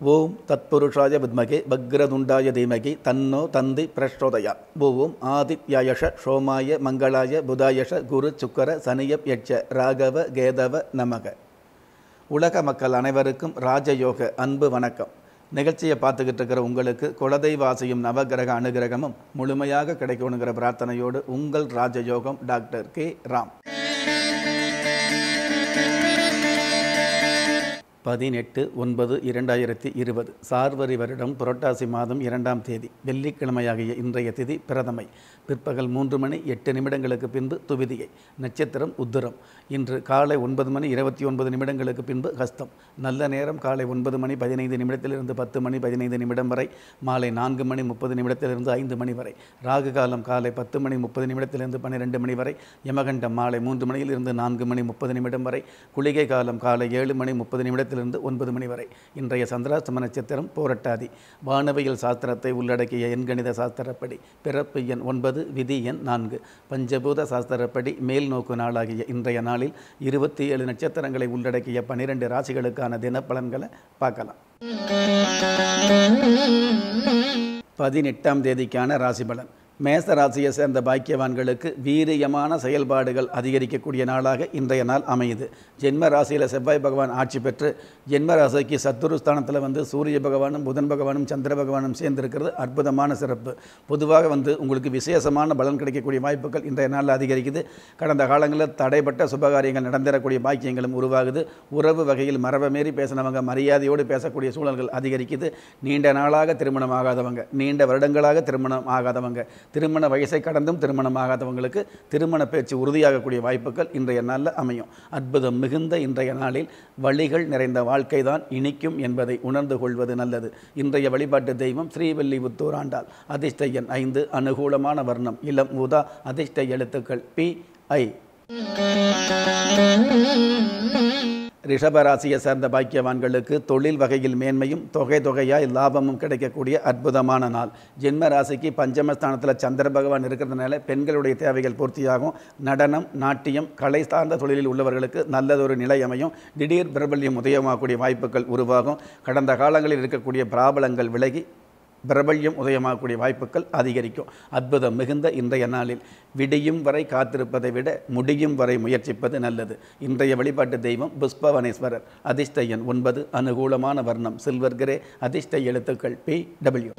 ஓம் தத்புருஷாய வித்மகே பக்ரதுண்டாய தீமகி தன்னோ தந்தி பிரச்சோதயா ஓம் ஆதித்யாயஷ சோமாய மங்களாய புதாயஷ குரு சுக்கர சனியப் யட்ச ராகவ கேதவ நமக உலக மக்கள் அனைவருக்கும் ராஜயோக அன்பு வணக்கம் நிகழ்ச்சியை பார்த்துக்கிட்டு இருக்கிற உங்களுக்கு குலதெய்வாசியும் நவகிரக அனுகிரகமும் முழுமையாக கிடைக்கணுங்கிற பிரார்த்தனையோடு உங்கள் ராஜயோகம் டாக்டர் கே ராம் பதினெட்டு ஒன்பது இரண்டாயிரத்தி இருபது சார்வரி வருடம் புரட்டாசி மாதம் இரண்டாம் தேதி வெள்ளிக்கிழமையாகிய இன்றைய திதி பிரதமை பிற்பகல் மூன்று மணி எட்டு நிமிடங்களுக்கு பின்பு துவிதியை நட்சத்திரம் உத்திரம் இன்று காலை ஒன்பது மணி இருபத்தி ஒன்பது நிமிடங்களுக்கு பின்பு ஹஸ்தம் நல்ல நேரம் காலை ஒன்பது மணி பதினைந்து நிமிடத்திலிருந்து பத்து மணி பதினைந்து நிமிடம் வரை மாலை நான்கு மணி முப்பது நிமிடத்திலிருந்து ஐந்து மணி வரை ராகு காலம் காலை பத்து மணி முப்பது நிமிடத்திலிருந்து பன்னிரெண்டு மணி வரை யமகண்டம் மாலை மூன்று மணியிலிருந்து நான்கு மணி முப்பது நிமிடம் வரை குளிகை காலம் காலை ஏழு மணி முப்பது நிமிடத்திலிருந்து ஒன்பது மணி வரை இன்றைய சந்திராஷ்டம நட்சத்திரம் போரட்டாதி வானவியல் சாஸ்திரத்தை உள்ளடக்கிய எண்கணித சாஸ்திரப்படி பிறப்பு எண் ஒன்பது விதி எண் நான்கு பஞ்சபூத சாஸ்திரப்படி மேல் நோக்கு நாளாகிய இன்றைய நாளில் இருபத்தி ஏழு நட்சத்திரங்களை உள்ளடக்கிய பனிரெண்டு ராசிகளுக்கான தினப்பலன்களை பார்க்கலாம் பதினெட்டாம் தேதிக்கான ராசி பலன் மேச ராசியை சேர்ந்த பாக்கியவான்களுக்கு வீரியமான செயல்பாடுகள் அதிகரிக்கக்கூடிய நாளாக இன்றைய நாள் அமையுது ஜென்ம ராசியில் செவ்வாய் பகவான் ஆட்சி பெற்று ஜென்ம ராசிக்கு சத்துரு ஸ்தானத்தில் வந்து சூரிய பகவானும் புதன் பகவானும் சந்திர பகவானும் சேர்ந்திருக்கிறது அற்புதமான சிறப்பு பொதுவாக வந்து உங்களுக்கு விசேஷமான பலன் கிடைக்கக்கூடிய வாய்ப்புகள் இன்றைய நாளில் அதிகரிக்குது கடந்த காலங்களில் தடைப்பட்ட சுபகாரியங்கள் நடந்தேறக்கூடிய பாக்கியங்களும் உருவாகுது உறவு வகையில் மரபை மீறி பேசினவங்க மரியாதையோடு பேசக்கூடிய சூழல்கள் அதிகரிக்குது நீண்ட நாளாக திருமணம் ஆகாதவங்க நீண்ட வருடங்களாக திருமணம் ஆகாதவங்க திருமண வயசை கடந்தும் திருமணம் ஆகாதவங்களுக்கு திருமண பேச்சு உறுதியாகக்கூடிய வாய்ப்புகள் இன்றைய நாளில் அமையும் அற்புதம் மிகுந்த இன்றைய நாளில் வழிகள் நிறைந்த வாழ்க்கை தான் இனிக்கும் என்பதை உணர்ந்து கொள்வது நல்லது இன்றைய வழிபாட்டு தெய்வம் ஸ்ரீவல்லி புத்தூராண்டாள் அதிர்ஷ்ட எண் ஐந்து அனுகூலமான வர்ணம் இளம் ஊதா அதிர்ஷ்ட எழுத்துக்கள் பி ஐ ரிஷபராசியை சேர்ந்த பாக்கியவான்களுக்கு தொழில் வகையில் மேன்மையும் தொகை தொகையாய் லாபமும் கிடைக்கக்கூடிய அற்புதமான நாள் ஜென்ம ராசிக்கு பஞ்சமஸ்தானத்தில் சந்திர பகவான் இருக்கிறதுனால பெண்களுடைய தேவைகள் பூர்த்தியாகும் நடனம் நாட்டியம் கலை சார்ந்த தொழிலில் உள்ளவர்களுக்கு நல்லதொரு நிலை அமையும் திடீர் பிரபல்யம் உதயமாகக்கூடிய வாய்ப்புகள் உருவாகும் கடந்த காலங்களில் இருக்கக்கூடிய பிராபலங்கள் விலகி பிரபல்யம் உதயமாகக்கூடிய வாய்ப்புகள் அதிகரிக்கும் அற்புதம் மிகுந்த இன்றைய நாளில் விடியும் வரை காத்திருப்பதை விட முடியும் வரை முயற்சிப்பது நல்லது இன்றைய வழிபாட்டு தெய்வம் புஷ்பவனேஸ்வரர் அதிர்ஷ்ட எண் ஒன்பது அனுகூலமான வர்ணம் சில்வர் கிரே அதிர்ஷ்ட எழுத்துக்கள் பி டபிள்யூ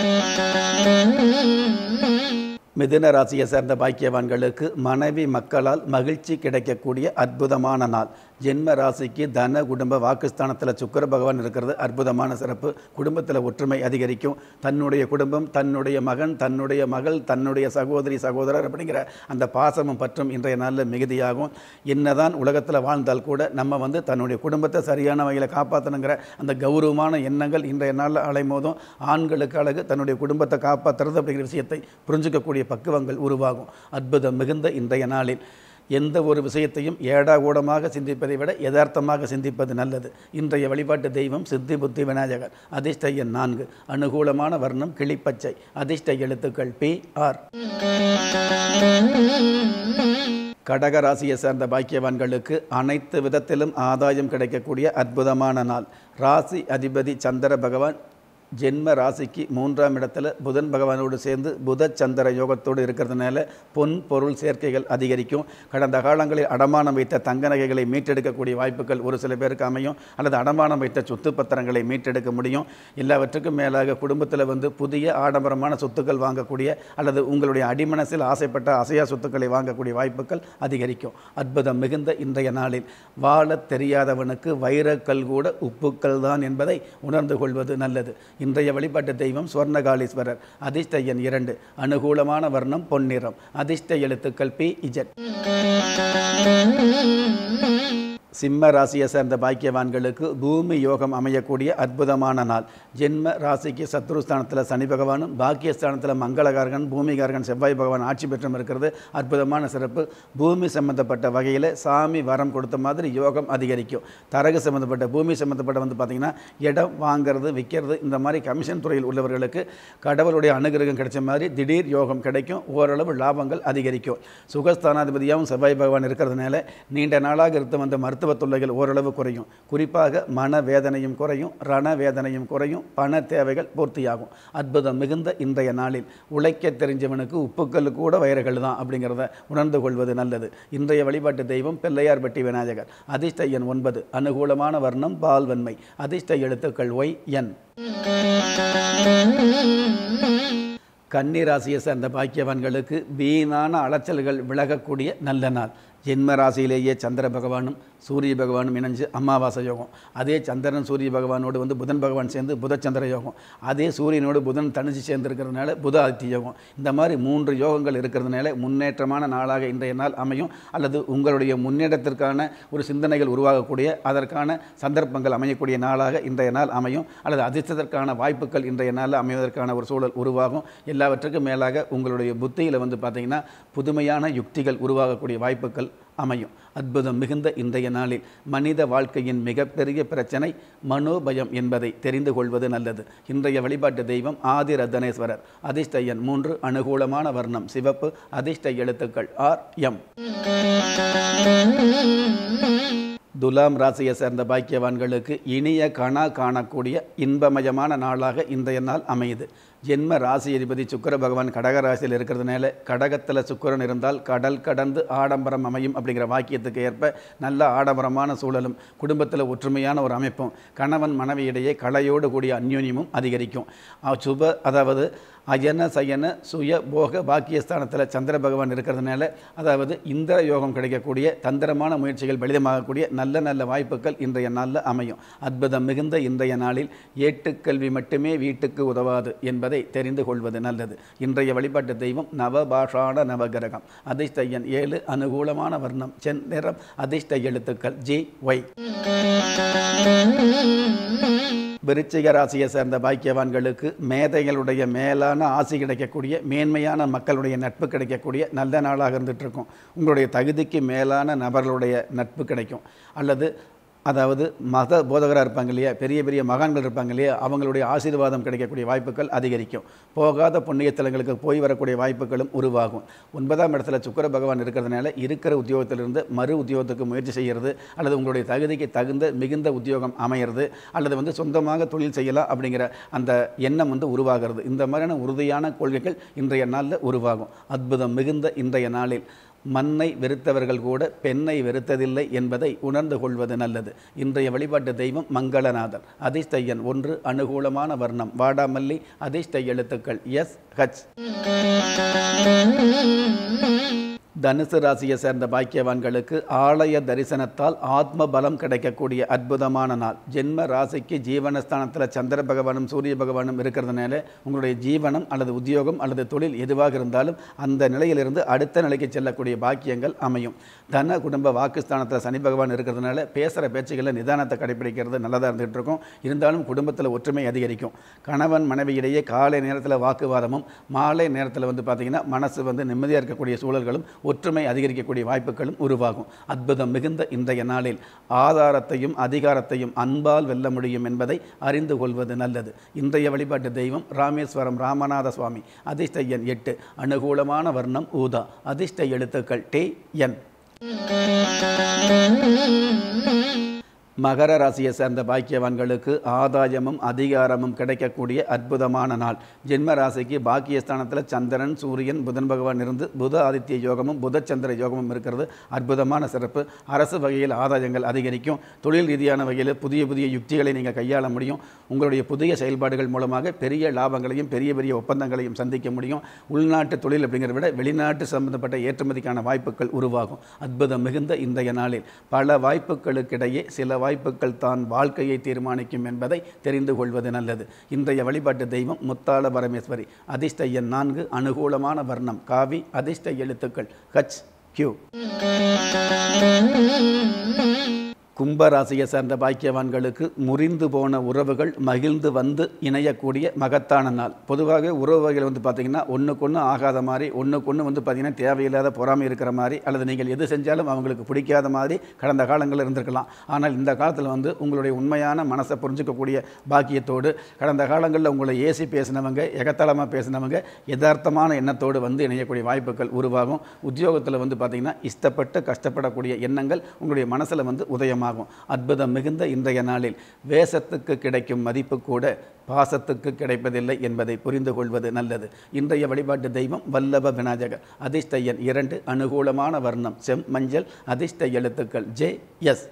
மிதுன ராசியை சேர்ந்த பாக்கியவான்களுக்கு மனைவி மக்களால் மகிழ்ச்சி கிடைக்கக்கூடிய அற்புதமான நாள் ஜென்ம ராசிக்கு தன குடும்ப வாக்குஸ்தானத்தில் சுக்கர பகவான் இருக்கிறது அற்புதமான சிறப்பு குடும்பத்தில் ஒற்றுமை அதிகரிக்கும் தன்னுடைய குடும்பம் தன்னுடைய மகன் தன்னுடைய மகள் தன்னுடைய சகோதரி சகோதரர் அப்படிங்கிற அந்த பாசமும் பற்றும் இன்றைய நாளில் மிகுதியாகும் என்னதான் உலகத்தில் வாழ்ந்தால் கூட நம்ம வந்து தன்னுடைய குடும்பத்தை சரியான வகையில் காப்பாற்றணுங்கிற அந்த கௌரவமான எண்ணங்கள் இன்றைய நாளில் அலைமோதும் ஆண்களுக்கு அழகு தன்னுடைய குடும்பத்தை காப்பாற்றுறது அப்படிங்கிற விஷயத்தை புரிஞ்சுக்கக்கூடிய பக்குவங்கள் உருவாகும் அற்புதம் மிகுந்த இன்றைய நாளில் எந்த ஒரு விஷயத்தையும் ஏடாகூடமாக சிந்திப்பதை விட யதார்த்தமாக சிந்திப்பது நல்லது இன்றைய வழிபாட்டு தெய்வம் சித்தி புத்தி விநாயகர் அதிர்ஷ்ட எண் நான்கு அனுகூலமான வர்ணம் கிளிப்பச்சை அதிர்ஷ்ட எழுத்துக்கள் பி ஆர் கடக ராசியை சேர்ந்த பாக்கியவான்களுக்கு அனைத்து விதத்திலும் ஆதாயம் கிடைக்கக்கூடிய அற்புதமான நாள் ராசி அதிபதி சந்திர பகவான் ஜென்ம ராசிக்கு மூன்றாம் இடத்துல புதன் பகவானோடு சேர்ந்து புத சந்திர யோகத்தோடு இருக்கிறதுனால பொன் பொருள் சேர்க்கைகள் அதிகரிக்கும் கடந்த காலங்களில் அடமானம் வைத்த தங்க நகைகளை மீட்டெடுக்கக்கூடிய வாய்ப்புகள் ஒரு சில பேருக்கு அமையும் அல்லது அடமானம் வைத்த சொத்து பத்திரங்களை மீட்டெடுக்க முடியும் எல்லாவற்றுக்கும் மேலாக குடும்பத்தில் வந்து புதிய ஆடம்பரமான சொத்துக்கள் வாங்கக்கூடிய அல்லது உங்களுடைய அடிமனசில் ஆசைப்பட்ட அசையா சொத்துக்களை வாங்கக்கூடிய வாய்ப்புகள் அதிகரிக்கும் அற்புதம் மிகுந்த இன்றைய நாளில் வாழத் தெரியாதவனுக்கு வைரக்கல் கூட உப்புக்கள் தான் என்பதை உணர்ந்து கொள்வது நல்லது இன்றைய வழிபாட்டு தெய்வம் சுவர்ணகாளீஸ்வரர் அதிர்ஷ்ட எண் இரண்டு அனுகூலமான வர்ணம் பொன்னிறம் அதிர்ஷ்ட எழுத்துக்கள் பி இஜட் சிம்ம ராசியை சேர்ந்த பாக்கியவான்களுக்கு பூமி யோகம் அமையக்கூடிய அற்புதமான நாள் ஜென்ம ராசிக்கு சத்ருஸ்தானத்தில் சனி பகவானும் பாக்கியஸ்தானத்தில் மங்களகாரகன் பூமிகாரகன் செவ்வாய் பகவான் ஆட்சி பெற்றும் இருக்கிறது அற்புதமான சிறப்பு பூமி சம்பந்தப்பட்ட வகையில் சாமி வரம் கொடுத்த மாதிரி யோகம் அதிகரிக்கும் தரகு சம்பந்தப்பட்ட பூமி சம்பந்தப்பட்ட வந்து பார்த்திங்கன்னா இடம் வாங்கிறது விற்கிறது இந்த மாதிரி கமிஷன் துறையில் உள்ளவர்களுக்கு கடவுளுடைய அனுகிரகம் கிடைச்ச மாதிரி திடீர் யோகம் கிடைக்கும் ஓரளவு லாபங்கள் அதிகரிக்கும் சுகஸ்தானாதிபதியாகவும் செவ்வாய் பகவான் இருக்கிறதுனால நீண்ட நாளாக இருந்த வந்த மருத்துவ மருத்துவ தொல்லைகள் ஓரளவு குறையும் குறிப்பாக மன வேதனையும் குறையும் ரண வேதனையும் குறையும் பண தேவைகள் பூர்த்தியாகும் அற்புதம் மிகுந்த இன்றைய நாளில் உழைக்க தெரிஞ்சவனுக்கு உப்புக்கல் கூட வயறுகள் தான் அப்படிங்கிறத உணர்ந்து கொள்வது நல்லது இன்றைய வழிபாட்டு தெய்வம் பிள்ளையார்பட்டி விநாயகர் அதிர்ஷ்ட எண் ஒன்பது அனுகூலமான வர்ணம் பால்வன்மை அதிர்ஷ்ட எழுத்துக்கள் ஒய் என் கன்னிராசியை சேர்ந்த பாக்கியவான்களுக்கு வீணான அலைச்சல்கள் விலகக்கூடிய நல்ல நாள் ஜென்ம ராசியிலேயே சந்திர பகவானும் சூரிய பகவானும் இணைஞ்சு அமாவாசை யோகம் அதே சந்திரன் சூரிய பகவானோடு வந்து புதன் பகவான் சேர்ந்து புதச்சந்திர யோகம் அதே சூரியனோடு புதன் தனிச்சு சேர்ந்துருக்கிறதுனால புத ஆதித்ய யோகம் இந்த மாதிரி மூன்று யோகங்கள் இருக்கிறதுனால முன்னேற்றமான நாளாக இன்றைய நாள் அமையும் அல்லது உங்களுடைய முன்னேற்றத்திற்கான ஒரு சிந்தனைகள் உருவாகக்கூடிய அதற்கான சந்தர்ப்பங்கள் அமையக்கூடிய நாளாக இன்றைய நாள் அமையும் அல்லது அதிர்ஷ்டத்திற்கான வாய்ப்புகள் இன்றைய நாளில் அமைவதற்கான ஒரு சூழல் உருவாகும் எல்லாவற்றுக்கும் மேலாக உங்களுடைய புத்தியில் வந்து பார்த்திங்கன்னா புதுமையான யுக்திகள் உருவாகக்கூடிய வாய்ப்புகள் அமையும் அற்புதம் மிகுந்த இன்றைய நாளில் மனித வாழ்க்கையின் மிகப்பெரிய பிரச்சனை மனோபயம் என்பதை தெரிந்து கொள்வது நல்லது இன்றைய வழிபாட்டு தெய்வம் ஆதிரத்தனேஸ்வரர் அதிர்ஷ்ட எண் மூன்று அனுகூலமான வர்ணம் சிவப்பு அதிர்ஷ்ட எழுத்துக்கள் ஆர் எம் துலாம் ராசியை சேர்ந்த பாக்கியவான்களுக்கு இனிய கணா காணக்கூடிய இன்பமயமான நாளாக இன்றைய நாள் அமையுது ஜென்ம ராசி அதிபதி சுக்கர பகவான் கடக ராசியில் இருக்கிறதுனால கடகத்தில் சுக்கரன் இருந்தால் கடல் கடந்து ஆடம்பரம் அமையும் அப்படிங்கிற வாக்கியத்துக்கு ஏற்ப நல்ல ஆடம்பரமான சூழலும் குடும்பத்தில் ஒற்றுமையான ஒரு அமைப்பும் கணவன் மனைவியிடையே கலையோடு கூடிய அந்யோன்யமும் அதிகரிக்கும் சுப அதாவது அயன சயன சுய போக பாக்கியஸ்தானத்தில் சந்திர பகவான் இருக்கிறதுனால அதாவது இந்திர யோகம் கிடைக்கக்கூடிய தந்திரமான முயற்சிகள் பலிதமாகக்கூடிய நல்ல நல்ல வாய்ப்புகள் இன்றைய நாளில் அமையும் அற்புதம் மிகுந்த இன்றைய நாளில் ஏட்டுக்கல்வி மட்டுமே வீட்டுக்கு உதவாது என்பதை தெரிந்து கொள்வது நல்லது இன்றைய வழிபாட்டு தெய்வம் நவபாஷான நவகிரகம் அதிர்ஷ்ட எண் ஏழு அனுகூலமான வர்ணம் சென் நிறம் அதிர்ஷ்ட எழுத்துக்கள் ஜி ஒய் விருச்சிக ராசியை சேர்ந்த பாக்கியவான்களுக்கு மேதைகளுடைய மேலான ஆசி கிடைக்கக்கூடிய மேன்மையான மக்களுடைய நட்பு கிடைக்கக்கூடிய நல்ல நாளாக இருந்துட்டு இருக்கும் உங்களுடைய தகுதிக்கு மேலான நபர்களுடைய நட்பு கிடைக்கும் அல்லது அதாவது மத போதகராக இருப்பாங்க இல்லையா பெரிய பெரிய மகான்கள் இருப்பாங்க இல்லையா அவங்களுடைய ஆசீர்வாதம் கிடைக்கக்கூடிய வாய்ப்புகள் அதிகரிக்கும் போகாத புண்ணிய தலங்களுக்கு போய் வரக்கூடிய வாய்ப்புகளும் உருவாகும் ஒன்பதாம் இடத்துல சுக்கர பகவான் இருக்கிறதுனால இருக்கிற உத்தியோகத்திலிருந்து மறு உத்தியோகத்துக்கு முயற்சி செய்கிறது அல்லது உங்களுடைய தகுதிக்கு தகுந்த மிகுந்த உத்தியோகம் அமையிறது அல்லது வந்து சொந்தமாக தொழில் செய்யலாம் அப்படிங்கிற அந்த எண்ணம் வந்து உருவாகிறது இந்த மாதிரியான உறுதியான கொள்கைகள் இன்றைய நாளில் உருவாகும் அற்புதம் மிகுந்த இன்றைய நாளில் மண்ணை வெறுத்தவர்கள் கூட பெண்ணை வெறுத்ததில்லை என்பதை உணர்ந்து கொள்வது நல்லது இன்றைய வழிபாட்டு தெய்வம் மங்களநாதன் அதிர்ஷ்ட எண் ஒன்று அனுகூலமான வர்ணம் வாடாமல்லி அதிர்ஷ்ட எழுத்துக்கள் எஸ் ஹச் தனுசு ராசியை சேர்ந்த பாக்கியவான்களுக்கு ஆலய தரிசனத்தால் ஆத்ம பலம் கிடைக்கக்கூடிய அற்புதமான நாள் ஜென்ம ராசிக்கு ஜீவனஸ்தானத்தில் சந்திர பகவானும் சூரிய பகவானும் இருக்கிறதுனால உங்களுடைய ஜீவனம் அல்லது உத்தியோகம் அல்லது தொழில் எதுவாக இருந்தாலும் அந்த நிலையிலிருந்து அடுத்த நிலைக்கு செல்லக்கூடிய பாக்கியங்கள் அமையும் தன குடும்ப வாக்குஸ்தானத்தில் சனி பகவான் இருக்கிறதுனால பேசுகிற பேச்சுகளில் நிதானத்தை கடைபிடிக்கிறது நல்லதாக இருந்துகிட்டு இருக்கும் இருந்தாலும் குடும்பத்தில் ஒற்றுமை அதிகரிக்கும் கணவன் மனைவியிடையே காலை நேரத்தில் வாக்குவாதமும் மாலை நேரத்தில் வந்து பார்த்திங்கன்னா மனசு வந்து நிம்மதியாக இருக்கக்கூடிய சூழல்களும் ஒற்றுமை அதிகரிக்கக்கூடிய வாய்ப்புகளும் உருவாகும் அற்புதம் மிகுந்த இன்றைய நாளில் ஆதாரத்தையும் அதிகாரத்தையும் அன்பால் வெல்ல முடியும் என்பதை அறிந்து கொள்வது நல்லது இன்றைய வழிபாட்டு தெய்வம் ராமேஸ்வரம் ராமநாத சுவாமி அதிர்ஷ்ட எண் எட்டு அனுகூலமான வர்ணம் ஊதா அதிர்ஷ்ட எழுத்துக்கள் டே என் மகர ராசியை சேர்ந்த பாக்கியவான்களுக்கு ஆதாயமும் அதிகாரமும் கிடைக்கக்கூடிய அற்புதமான நாள் ஜென்ம ராசிக்கு பாக்கியஸ்தானத்தில் சந்திரன் சூரியன் புதன் பகவான் இருந்து புத ஆதித்ய யோகமும் புதச்சந்திர யோகமும் இருக்கிறது அற்புதமான சிறப்பு அரசு வகையில் ஆதாயங்கள் அதிகரிக்கும் தொழில் ரீதியான வகையில் புதிய புதிய யுக்திகளை நீங்கள் கையாள முடியும் உங்களுடைய புதிய செயல்பாடுகள் மூலமாக பெரிய லாபங்களையும் பெரிய பெரிய ஒப்பந்தங்களையும் சந்திக்க முடியும் உள்நாட்டு தொழில் அப்படிங்கிறத விட வெளிநாட்டு சம்பந்தப்பட்ட ஏற்றுமதிக்கான வாய்ப்புகள் உருவாகும் அற்புதம் மிகுந்த இன்றைய நாளில் பல வாய்ப்புகளுக்கிடையே சில வாய்ப்புகள் தான் வாழ்க்கையை தீர்மானிக்கும் என்பதை தெரிந்து கொள்வது நல்லது இன்றைய வழிபாட்டு தெய்வம் முத்தாள பரமேஸ்வரி அதிர்ஷ்ட எண் நான்கு அனுகூலமான வர்ணம் காவி அதிர்ஷ்ட எழுத்துக்கள் ஹச் கியூ கும்பராசியை சேர்ந்த பாக்கியவான்களுக்கு முறிந்து போன உறவுகள் மகிழ்ந்து வந்து இணையக்கூடிய மகத்தான நாள் பொதுவாக உறவுகள் வந்து பார்த்திங்கன்னா ஒன்றுக்கு ஒன்று ஆகாத மாதிரி ஒன்றுக்கு ஒன்று வந்து பார்த்திங்கன்னா தேவையில்லாத பொறாமை இருக்கிற மாதிரி அல்லது நீங்கள் எது செஞ்சாலும் அவங்களுக்கு பிடிக்காத மாதிரி கடந்த காலங்களில் இருந்திருக்கலாம் ஆனால் இந்த காலத்தில் வந்து உங்களுடைய உண்மையான மனசை புரிஞ்சுக்கக்கூடிய பாக்கியத்தோடு கடந்த காலங்களில் உங்களை ஏசி பேசினவங்க எகத்தளமாக பேசினவங்க யதார்த்தமான எண்ணத்தோடு வந்து இணையக்கூடிய வாய்ப்புகள் உருவாகும் உத்தியோகத்தில் வந்து பார்த்திங்கன்னா இஷ்டப்பட்டு கஷ்டப்படக்கூடிய எண்ணங்கள் உங்களுடைய மனசில் வந்து உதயமாகும் அற்புதம் மிகுந்த இன்றைய நாளில் வேஷத்துக்கு கிடைக்கும் மதிப்பு கூட பாசத்துக்கு கிடைப்பதில்லை என்பதை புரிந்து கொள்வது நல்லது இன்றைய வழிபாட்டு தெய்வம் வல்லப விநாயகர் அதிர்ஷ்ட எண் இரண்டு அனுகூலமான வர்ணம் செம் மஞ்சள் அதிர்ஷ்ட எழுத்துக்கள் ஜே எஸ்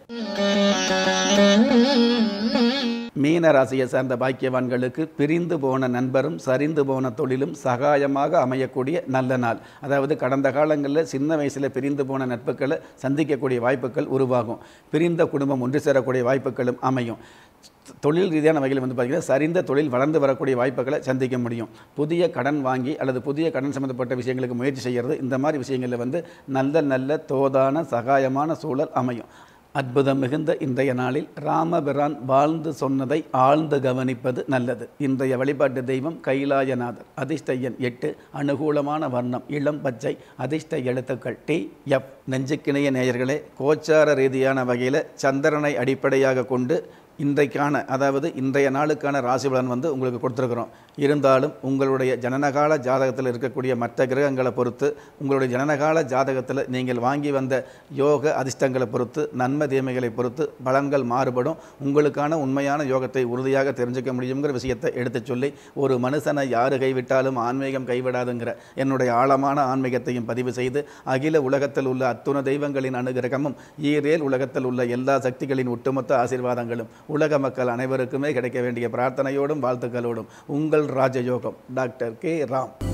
மீன ராசியை சார்ந்த பாக்கியவான்களுக்கு பிரிந்து போன நண்பரும் சரிந்து போன தொழிலும் சகாயமாக அமையக்கூடிய நல்ல நாள் அதாவது கடந்த காலங்களில் சின்ன வயசில் பிரிந்து போன நட்புகளை சந்திக்கக்கூடிய வாய்ப்புகள் உருவாகும் பிரிந்த குடும்பம் ஒன்று சேரக்கூடிய வாய்ப்புகளும் அமையும் தொழில் ரீதியான வகையில் வந்து பார்த்திங்கன்னா சரிந்த தொழில் வளர்ந்து வரக்கூடிய வாய்ப்புகளை சந்திக்க முடியும் புதிய கடன் வாங்கி அல்லது புதிய கடன் சம்மந்தப்பட்ட விஷயங்களுக்கு முயற்சி செய்கிறது இந்த மாதிரி விஷயங்களில் வந்து நல்ல நல்ல தோதான சகாயமான சூழல் அமையும் அற்புதம் மிகுந்த இன்றைய நாளில் ராமபிரான் வாழ்ந்து சொன்னதை ஆழ்ந்து கவனிப்பது நல்லது இன்றைய வழிபாட்டு தெய்வம் கைலாயநாதர் அதிர்ஷ்ட எண் எட்டு அனுகூலமான வர்ணம் இளம் பச்சை அதிர்ஷ்ட எழுத்துக்கள் டி எஃப் நெஞ்சுக்கிணைய நேயர்களே கோச்சார ரீதியான வகையில் சந்திரனை அடிப்படையாக கொண்டு இன்றைக்கான அதாவது இன்றைய நாளுக்கான ராசி பலன் வந்து உங்களுக்கு கொடுத்துருக்குறோம் இருந்தாலும் உங்களுடைய ஜனனகால ஜாதகத்தில் இருக்கக்கூடிய மற்ற கிரகங்களை பொறுத்து உங்களுடைய ஜனனகால ஜாதகத்தில் நீங்கள் வாங்கி வந்த யோக அதிர்ஷ்டங்களை பொறுத்து நன்மை தீமைகளை பொறுத்து பலன்கள் மாறுபடும் உங்களுக்கான உண்மையான யோகத்தை உறுதியாக தெரிஞ்சுக்க முடியுங்கிற விஷயத்தை எடுத்துச் சொல்லி ஒரு மனுஷனை யாரு கைவிட்டாலும் ஆன்மீகம் கைவிடாதுங்கிற என்னுடைய ஆழமான ஆன்மீகத்தையும் பதிவு செய்து அகில உலகத்தில் உள்ள அத்துண தெய்வங்களின் அனுகிரகமும் ஈரேல் உலகத்தில் உள்ள எல்லா சக்திகளின் ஒட்டுமொத்த ஆசீர்வாதங்களும் உலக மக்கள் அனைவருக்குமே கிடைக்க வேண்டிய பிரார்த்தனையோடும் வாழ்த்துக்களோடும் உங்கள் ராஜயோகம் டாக்டர் கே ராம்